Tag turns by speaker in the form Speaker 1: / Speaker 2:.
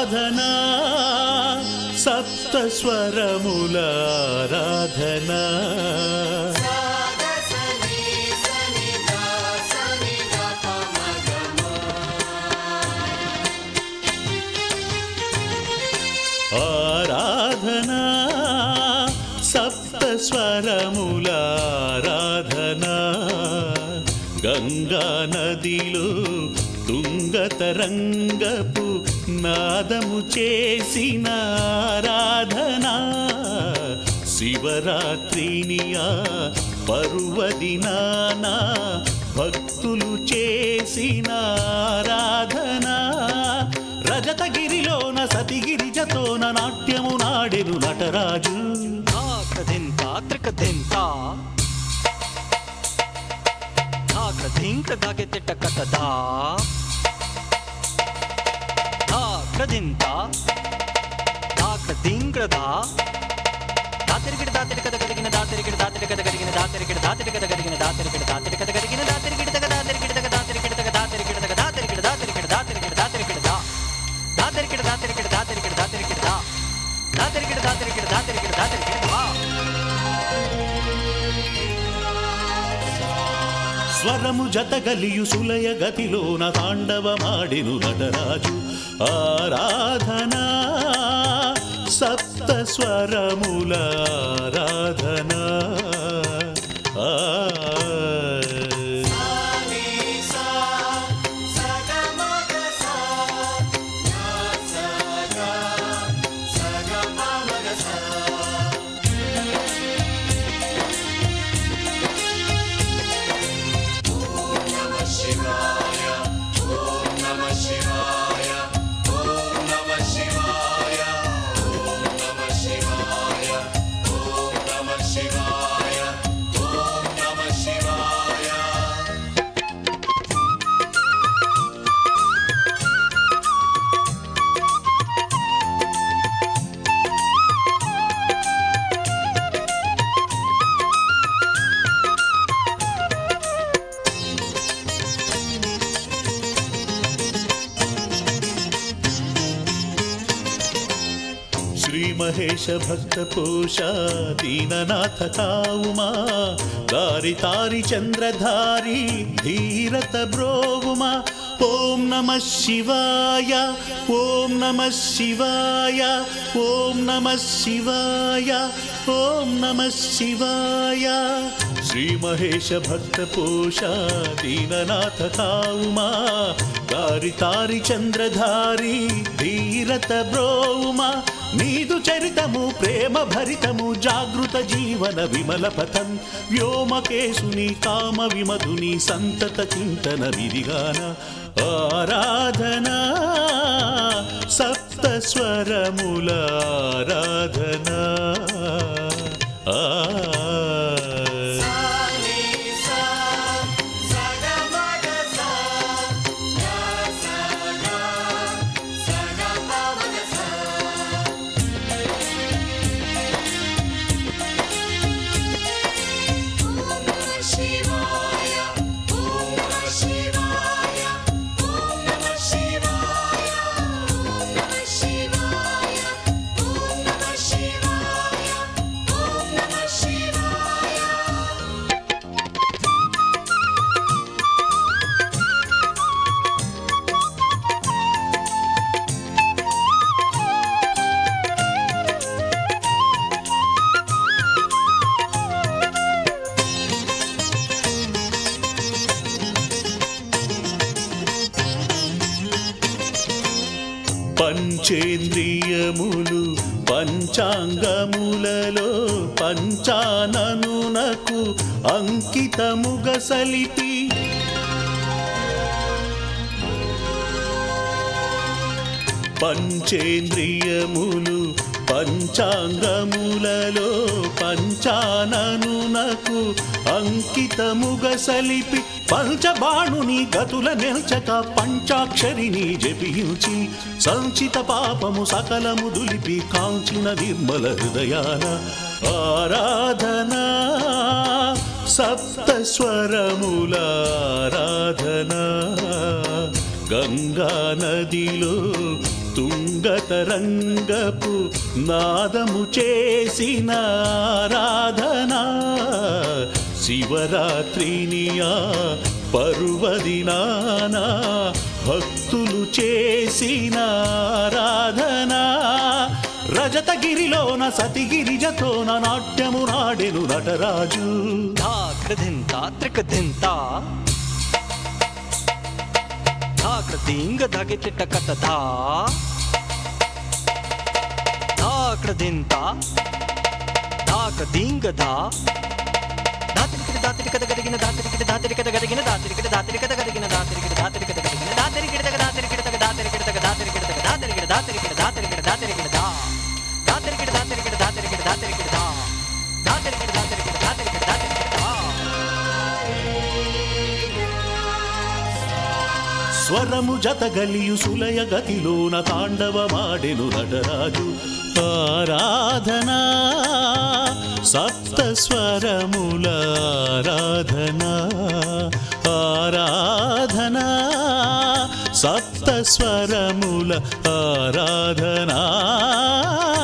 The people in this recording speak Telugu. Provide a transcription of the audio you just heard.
Speaker 1: ఆరాధనా సప్త స్వరముల ఆరాధనా ఆరాధనా సప్త స్వరముల ఆరాధనా గంగా నదిలో తుంగతరంగపు నాదము చేసిన ఆరాధనా శివరాత్రినియా పర్వదినాన భక్తులు చేసిన ఆరాధనా రజతగిరిలోన సతిగిరిజతోన నాట్యము నాడెను నటరాజు
Speaker 2: తాకదింత త్రికదింత తాకదింక దాగెత్తెట్ట కథదా తాకదింత తాకదింకదా దాతిరికిడి దాతిరి కథ కలిగిన దాతిరికిడి దాతిరి కథ కలిగిన దాతిరికిడి దాతిరి కథ కలిగిన దాతిరికిడి దాతిరి కథ కలిగిన దాతిరికిడి తగ దాతిరికిడి తగ దాతిరికిడి తగ దాతిరికిడి తగ దాతిరికిడి దాతిరికిడి దాతిరికిడి దాతిరికిడి దా దాతిరికిడి దాతిరికిడి దాతిరికిడి దాతిరికిడి దా దాతిరికిడి దాతిరికిడి దాతిరికిడి దాతిరికిడి దా
Speaker 1: స్వరము జతగలియు సులయ గతిలోన తాండవమాడిను నటరాజు ఆరాధనా సప్త స్వరముల ఆరాధనా ఆ శ్రీ మహేశ భక్త పోష దీననాథ కావుమా దారి తారి చంద్రధారి ధీరత బ్రోవుమా ఓం నమ శివాయ ఓం నమ శివాయ ఓం నమ శివాయ ఓం నమ శివాయ శ్రీ మహేశ భక్త పోష దీననాథ కావుమా దారి తారి చంద్రధారి ధీరత బ్రోవుమా నీదు చరితము ప్రేమ భరితము జాగృత జీవన విమల పథం వ్యోమకేశుని కామ విమధుని సంతత చింతన విధిగాన ఆరాధనా సప్త స్వరముల ఆరాధనా ఆ పంచేంద్రియములు పంచాంగములలో పంచాననునకు అంకితముగ సలిపి పంచేంద్రియములు పంచాంగములలో పంచాననునకు అంకితముగ సలిపి పంచబాణుని గతుల నిల్చక పంచాక్షరిని జపించి సంచిత పాపము సకలము దులిపి కాంచిన నిర్మల హృదయాన ఆరాధనా సప్త స్వరముల ఆరాధనా గంగా నదిలో తుంగతరంగపు నాదము చేసిన ఆరాధన శివరాత్రినియా పర్వదినాన భక్తులు చేసిన ఆరాధన రజతగిరిలోన సతిగిరిజతోన నాట్యము నాడెను నటరాజు
Speaker 2: ధాకృధింత త్రికధింత ధాకృదింగ ధగితిట కథ ధా ధాకృధింత ధాకృదింగ ధా దాతిరికిట దాతిరికత గదిగిన దాతిరికిట దాతిరికత గదిగిన దాతిరికిట దాతిరికత గదిగిన దాతిరికిట దాతిరికత గదిగిన దాతిరికిట దాతిరికిట దాతిరికిట దాతిరికిట దాతిరికిట దాతిరికిట దాతిరికిట దాతిరికిట దా దాతిరికిట దాతిరికిట దాతిరికిట దాతిరికిట దా దాతిరికిట దాతిరికిట దాతిరికిట దాతిరికిట దా
Speaker 1: స్వరము జతగలియు సులయ గతిలోన తాండవమాడెను నటరాజు ఆరాధనా సప్త స్వరముల ఆరాధనా ఆరాధనా సప్త స్వరముల ఆరాధనా